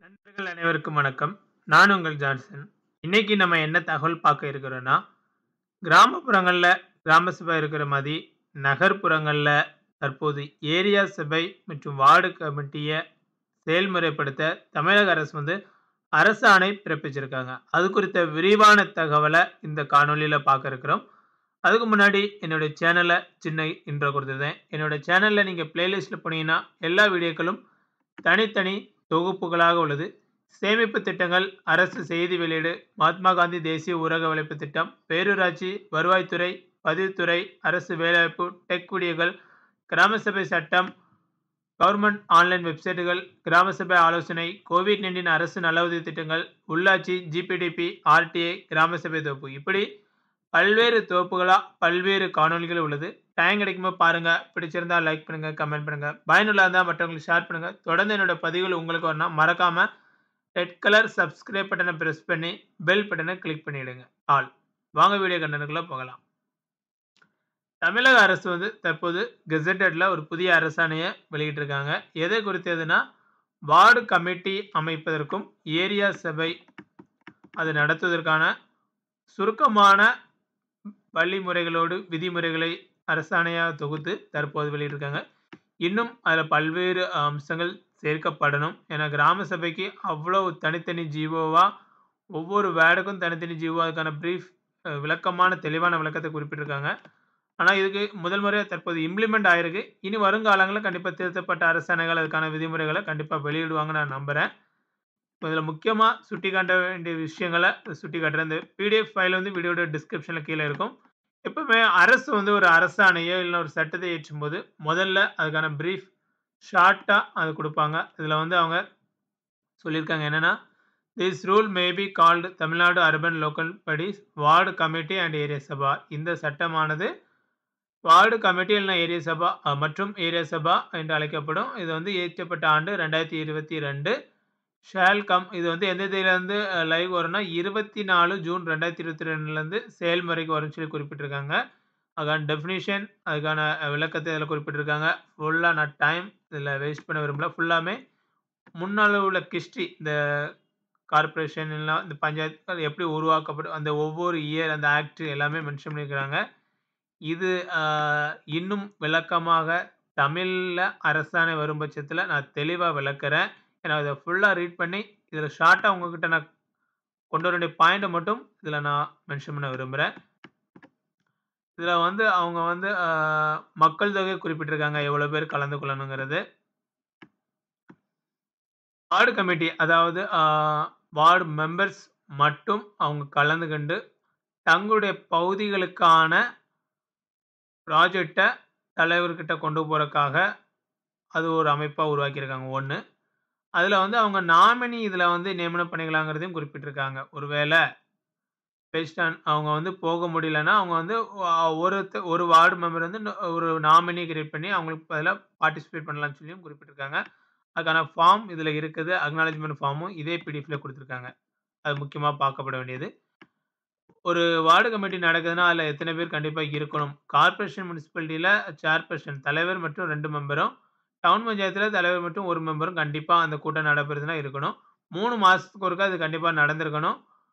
நண்பர்கள் அனைவருக்கும் வணக்கம். நான் உங்கள் ஜான்சன். இன்னைக்கு நம்ம என்ன தகவல் பார்க்க இருக்கிறோம்னா, கிராமப்புறங்கள்ல கிராம சபை இருக்கிற மாரி, நகர்ப்புறங்கள்ல தற்போது ஏரியா சபை மற்றும் வார்டு கமிட்டிய செயல்முறைப்படுத்த தமிழக அரசு வந்து அரசாணை பிறப்பிச்சிருக்காங்க. அது குறித்த விரிவான தகவல இந்த காணொளியில பார்க்க இருக்கிறோம். அதுக்கு முன்னாடி என்னுடைய சேனல சின்ன இன்ட்ரோ குடுத்துருந்தேன். என்னோட சேனல்ல நீங்க பிளேலிஸ்ட்ல போனீங்கன்னா, எல்லா வீடியோக்களும் தனித்தனி தொகுப்புகளாக உள்ளது. சேமிப்பு திட்டங்கள், அரசு செய்தி வெளியீடு, மகாத்மா காந்தி தேசிய ஊரக உழைப்பு திட்டம், பேரூராட்சி, வருவாய்த்துறை, பதிவுத்துறை, அரசு வேலைவாய்ப்பு, டெக் வீடியோக்கள், கிராம சபை சட்டம், கவர்ன்மென்ட் ஆன்லைன் வெப்சைட்டுகள், கிராம சபை ஆலோசனை, கோவிட்-19 அரசு நலவுதவி திட்டங்கள், உள்ளாட்சி, ஜிபிடிபி, ஆர்டிஐ, கிராம சபை தொகுப்பு இப்படி பல்வேறு தொகுப்புகளா பல்வேறு காணொளிகள் உள்ளது. டைம் கிடைக்கும்போது பாருங்க. பிடிச்சிருந்தா லைக் பண்ணுங்க, கமெண்ட் பண்ணுங்க. பயனுள்ளதா இருந்தா மற்றவங்களுக்கு ஷேர் பண்ணுங்க. தொடர்ந்து என்னோட பதிவுகள் உங்களுக்கு வரணும்னா மறக்காம ரெட் கலர் சப்ஸ்கிரைப் பட்டன பிரஸ் பண்ணி, பெல் பட்டன கிளிக் பண்ணிடுங்க. ஆல். வாங்க வீடியோ கன்டென்ட்க்குள்ள போகலாம். தமிழக அரசு வந்து தற்போது கெசட்டட்ல ஒரு புதிய அரசாணைய வெளியிட்டிருக்காங்க. எதை குறித்ததுன்னா, வார்டு கமிட்டி அமைப்பதற்கும், ஏரியா சபை அது நடத்துவதற்கான சுருக்கமான வழிமுறைகளோடு விதிமுறைகளை அரசாணையா தொகுத்து தற்போது வெளியிட்டிருக்காங்க. இன்னும் அதுல பல்வேறு அம்சங்கள் சேர்க்கப்படணும். ஏன்னா கிராம சபைக்கு அவ்வளவு தனித்தனி ஜிஓவா ஒவ்வொரு வார்டுக்கும் தனித்தனி ஜிஓ அதுக்கான பிரீஃப் அ விளக்கமான தெளிவான விளக்கத்த குறிப்பிட்டிருக்காங்க. ஆனா இதுக்கு முதல் முறையா தற்போது இம்ப்ளிமெண்ட் ஆயிருக்கு. இனி வருங்காலங்கள்ல கண்டிப்பா திருத்தப்பட்ட அரசாணைகள், அதுக்கான விதிமுறைகள கண்டிப்பா வெளியிடுவாங்கன்னு நான் நம்புறேன். இதுல முக்கியமா சுட்டிக்காட்ட வேண்டிய விஷயங்கள சுட்டிக்காட்டுறேன். இந்த பிடிஎஃப் ஃபைல் வந்து வீடியோட டிஸ்கிரிப்ஷன்ல கீழ இருக்கும். எப்பவுமே அரசு வந்து ஒரு அரசாணையோ, இல்ல ஒரு சட்டத்த இயற்றும்போது, முதல்ல அதுக்கான பிரீஃப் ஷார்ட்டா அது குடுப்பாங்க. இதுல வந்து அவங்க சொல்லியிருக்காங்க என்னன்னா, "this rule may be called Tamil Nadu urban local bodies ward committee and area Sabha." இந்த சட்டமானது வார்டு கமிட்டி இல்லனா ஏரியா சபா அ மற்றும் ஏரியா சபா என்று அழைக்கப்படும். இது வந்து இயற்றப்பட்ட ஆண்டு 2022 ஷால் கம் இது வந்து எந்த தேதியிலிருந்து அ லைவ் வரும்னா, 24 ஜூன் 2022லருந்து செயல்முறைக்கு வரும்னு சொல்லி குறிப்பிட்டிருக்காங்க. அதுக்கான டெஃபினிஷன், அதுக்கான விளக்கத்த இதுல குறிப்பிட்டிருக்காங்க. ஃபுல்லா நான் டைம் இதுல வேஸ்ட் பண்ண விரும்பல. ஃபுல்லாமே முன்னால உள்ள ஹிஸ்டரி இந்த கார்ப்பரேஷன் இல்லனா இந்த பஞ்சாயத்து அது எப்படி உருவாக்கப்படும், அந்த ஒவ்வொரு இயர் அந்த ஆக்ட் எல்லாமே மென்ஷன் பண்ணியிருக்காங்க. இது அ இன்னும் விளக்கமாக தமிழ்ல அரசாணை வரும் பட்சத்துல நான் தெளிவா விளக்குறேன். ஏன்னா இத ஃபுல்லா ரீட் பண்ணி, இதுல ஷார்ட்டா உங்ககிட்ட நான் கொண்டு வர வேண்டிய பாயிண்ட்ட மட்டும் இதுல நான் மென்ஷன் பண்ண விரும்புறேன். இதுல வந்து அவங்க வந்து அ மக்கள் தொகை குறிப்பிட்டிருக்காங்க. எவ்வளவு பேர் கலந்து கொள்ளணுங்கிறது. வார்டு கமிட்டி அதாவது அ வார்டு மெம்பர்ஸ் மட்டும் அவங்க கலந்துகண்டு, தங்களுடைய பகுதிகளுக்கான ப்ராஜெக்ட்ட தலைவர்கிட்ட கொண்டு போறக்காக, அது ஒரு அமைப்பா உருவாக்கியிருக்காங்க 1. அதுல வந்து அவங்க நாமினி இதுல வந்து நியமனம் பண்ணிக்கலாங்கிறதையும் குறிப்பிட்டிருக்காங்க. ஒருவேள பேஸ்ட் ஆன் அவங்க வந்து போக முடியலன்னா, அவங்க வந்து அ ஒருத்த ஒரு வார்டு மெம்பர் வந்து ஒரு நாமினி கிரியேட் பண்ணி அவங்களுக்கு பதிலா பார்ட்டிசிபேட் பண்ணலாம்னு சொல்லியும் குறிப்பிட்டிருக்காங்க. அதுக்கான ஃபார்ம் இதுல இருக்குது. அக்னாலெட்ஜ்மென்ட் ஃபார்மும் இதே பிடிஎஃப்ல குடுத்திருக்காங்க. அது முக்கியமா பார்க்கப்பட வேண்டியது. ஒரு வார்டு கமிட்டி நடக்குதுன்னா, அதுல எத்தன பேர் கண்டிப்பா இருக்கணும். கார்ப்பரேஷன் முனிசிபாலிட்டில சேர்பர்சன் தலைவர் மற்றும் 2 மெம்பரும், டவுன் பஞ்சாயத்துல தலைவர் மற்றும் 1 மெம்பரும் கண்டிப்பா அந்த கூட்டம் நடைபெறுதுன்னா இருக்கணும். 3 மாசத்துக்கு ஒருக்கா அது கண்டிப்பா நடந்திருக்கணும்.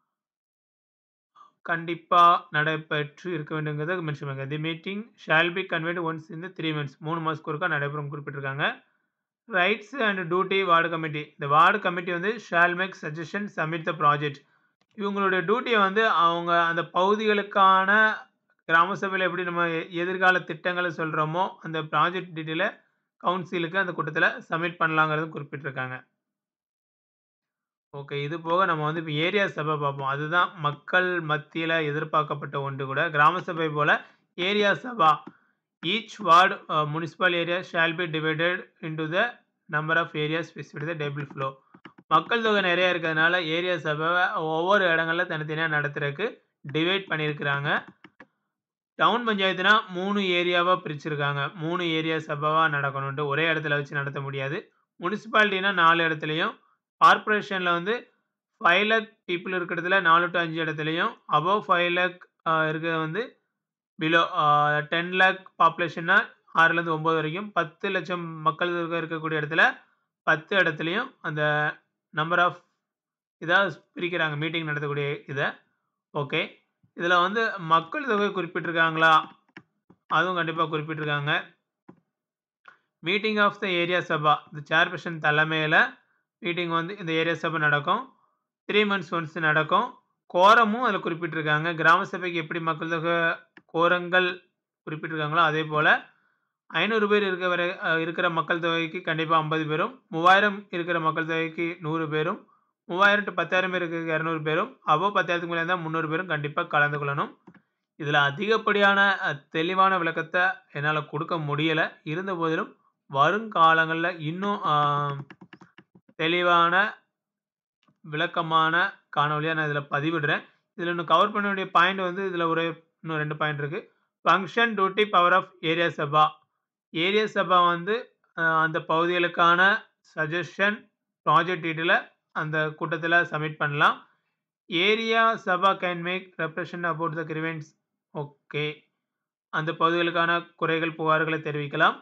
கண்டிப்பா நடைபெற்று இருக்க வேண்டும்ங்கிறத மென்ஷன் பண்ணிருக்காங்க. "The meeting shall be convened once in the 3 months." 3 மாசத்துக்கு ஒருக்கா நடைபெறும்னு குறிப்பிட்டிருக்காங்க. Rights and duty ward committee. இந்த வார்டு கமிட்டி வந்து shall make suggestion, submit the project. இவங்களுடைய டியூட்டிய வந்து அவங்க அந்த பகுதிகளுக்கான கிராம சபையில எப்படி நம்ம எதிர்கால திட்டங்கள சொல்றோமோ, அந்த ப்ராஜெக்ட் டீட்டெயில கவுன்சிலுக்கு அந்த கூட்டத்துல சப்மிட் பண்ணலாங்கிறதும் குறிப்பிட்டிருக்காங்க. ஓகே. இது போக நம்ம வந்து இப்ப ஏரியா சபை பார்ப்போம். அதுதான் மக்கள் மத்தியில எதிர்பார்க்கப்பட்ட ஒன்று கூட. கிராம சபை போல area Sabha. Each ward uh municipal area shall be divided into the number of areas specified the table below. மக்கள் தொகை நெறைய இருக்கிறதுனால, ஏரியா சபைவ ஒவ்வொரு இடங்கள்ல தனித்தனியா நடத்துறதுக்கு டிவைட் பண்ணியிருக்கிறாங்க. டவுன் பஞ்சாயத்துனா 3 ஏரியாவா பிரிச்சிருக்காங்க. 3 ஏரியா சபாவா நடக்கணுன்ட்டு. ஒரே இடத்துல வச்சு நடத்த முடியாது. முனிசிபாலிட்டினா 4 இடத்துலயும், கார்ப்பரேஷன்ல வந்து 5 லேக் பீப்பிள் இருக்கிற இடத்துல 4 டூ 5 இடத்துலயும், அபோவ் 5 லேக் அ இருக்கிறது வந்து பிலோ அ 10 லேக் பாப்புலேஷன்னா 6லருந்து 9 வரைக்கும், 10 லட்சம் மக்கள் தொகை இருக்கக்கூடிய இடத்துல 10 இடத்துலயும் அந்த நம்பர் ஆஃப் இதா பிரிக்கிறாங்க மீட்டிங் நடத்தக்கூடிய இத. ஓகே. இதுல வந்து மக்கள் தொகை குறிப்பிட்டிருக்காங்களா? அதுவும் கண்டிப்பா குறிப்பிட்டிருக்காங்க. Meeting of the area Sabha. இந்த சேர்பர்சன் தலைமையில மீட்டிங் வந்து இந்த ஏரியா சபை நடக்கும். 3 மந்த்ஸ் ஒன்ஸ் நடக்கும். கோரமும் அதுல குறிப்பிட்டிருக்காங்க. கிராம சபைக்கு எப்படி மக்கள் தொகை கோரங்கள் குறிப்பிட்டிருக்காங்களோ, அதேபோல 500 பேர் இருக்க வரை அ இருக்கிற மக்கள் தொகைக்கு கண்டிப்பா 50 பேரும், 3000 இருக்கிற மக்கள் தொகைக்கு 100 பேரும், 3000 டூ 10,000 பேர் இருக்கிறதுக்கு 200 பேரும், அபோவ் 10,000க்கு மேல இருந்தா 300 பேரும் கண்டிப்பா கலந்து கொள்ளணும். இதுல அதிகப்படியான அ தெளிவான விளக்கத்த என்னால குடுக்க முடியல. இருந்தபோதிலும் வருங்காலங்கள்ல இன்னும் அ தெளிவான, விளக்கமான காணொளியா நான் இதுல பதிவிடுறேன். இதுல இன்னும் கவர் பண்ண வேண்டிய பாயிண்ட் வந்து இதுல ஒரு இன்னும் 2 பாயிண்ட் இருக்கு. Function, duty, power of area Sabha. Area Sabha வந்து அ அந்த பகுதிகளுக்கான சஜஷன், ப்ராஜெக்ட் டீட்டெயில அந்த கூட்டத்துல சப்மிட் பண்ணலாம். Area Sabha can make represent about the grievance. Okay. அந்த பகுதிகளுக்கான குறைகள், புகார்களை தெரிவிக்கலாம்.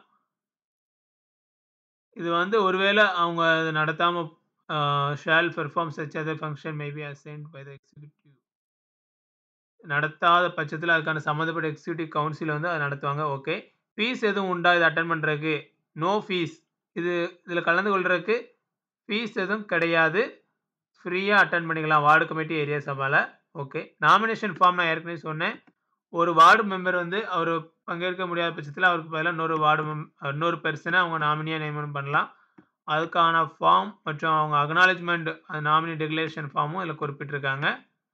இது வந்து ஒருவேள அவங்க அத நடத்தாம அ shall perform such other function may be assigned by the executive. நடத்தாத பட்சத்துல அதுக்கான சம்மந்தப்பட்ட எக்ஸிக்யூட்டிவ் கவுன்சில் வந்து அத நடத்துவாங்க. ஓகே. ஃபீஸ் எதுவும் உண்டா இத அட்டெண்ட் பண்றதுக்கு? No fees. இது இதுல கலந்து கொள்றதுக்கு ஃபீஸ் எதுவும் கிடையாது. ஃப்ரீயா அட்டெண்ட் பண்ணிக்கலாம். வார்டு கமிட்டி, ஏரியா சபால. ஓகே. நாமினேஷன் ஃபார்ம் நான் ஏற்கனவே சொன்னேன். ஒரு வார்டு மெம்பர் வந்து அவரு பங்கேற்க முடியாத பட்சத்துல அவருக்கு பதிலா இன்னொரு வார்டு மெம் இன்னொரு பெர்சன அவங்க நாமினியா நியமனம் பண்ணலாம். அதுக்கான ஃபார்ம் மற்றும் அவங்க அக்னாலெட்ஜ்மென்ட் நாமினி டிக்ளரேஷன் ஃபார்மும் இதுல குறிப்பிட்டிருக்காங்க.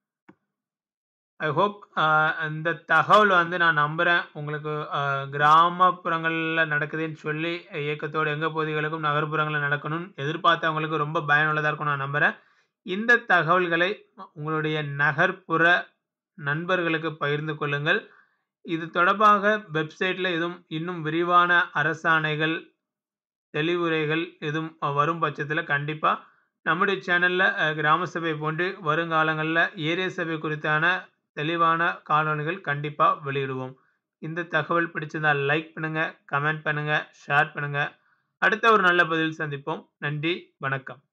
ஐ ஹோப் அ இந்த தகவல் வந்து நான் நம்புறேன். உங்களுக்கு அ கிராமப்புறங்கள்ல நடக்குதுன்னு சொல்லி ஏக்கத்தோட எங்க பகுதிகளுக்கும் நகர்ப்புறங்கள்ல நடக்கணும்னு எதிர்பார்த்தவங்களுக்கு ரொம்ப பயனுள்ளதா இருக்கும்னு நான் நம்புறேன். இந்த தகவல்களை உங்களுடைய நகர்ப்புற நண்பர்களுக்கு பகிர்ந்து கொள்ளுங்கள். இது தொடர்பாக வெப்சைட்ல எதுவும் இன்னும் விரிவான அரசாணைகள், தெளிவுரைகள் எதுவும் வரும் பட்சத்துல கண்டிப்பா நம்முடைய சேனல்ல அ கிராம சபை போன்று வருங்காலங்கள்ல ஏரியா சபை குறித்தான தெளிவான காணொளிகள் கண்டிப்பா வெளியிடுவோம். இந்த தகவல் பிடிச்சிருந்தா லைக் பண்ணுங்க, கமெண்ட் பண்ணுங்க, ஷேர் பண்ணுங்க. அடுத்த ஒரு நல்ல பதிவில் சந்திப்போம். நன்றி, வணக்கம்.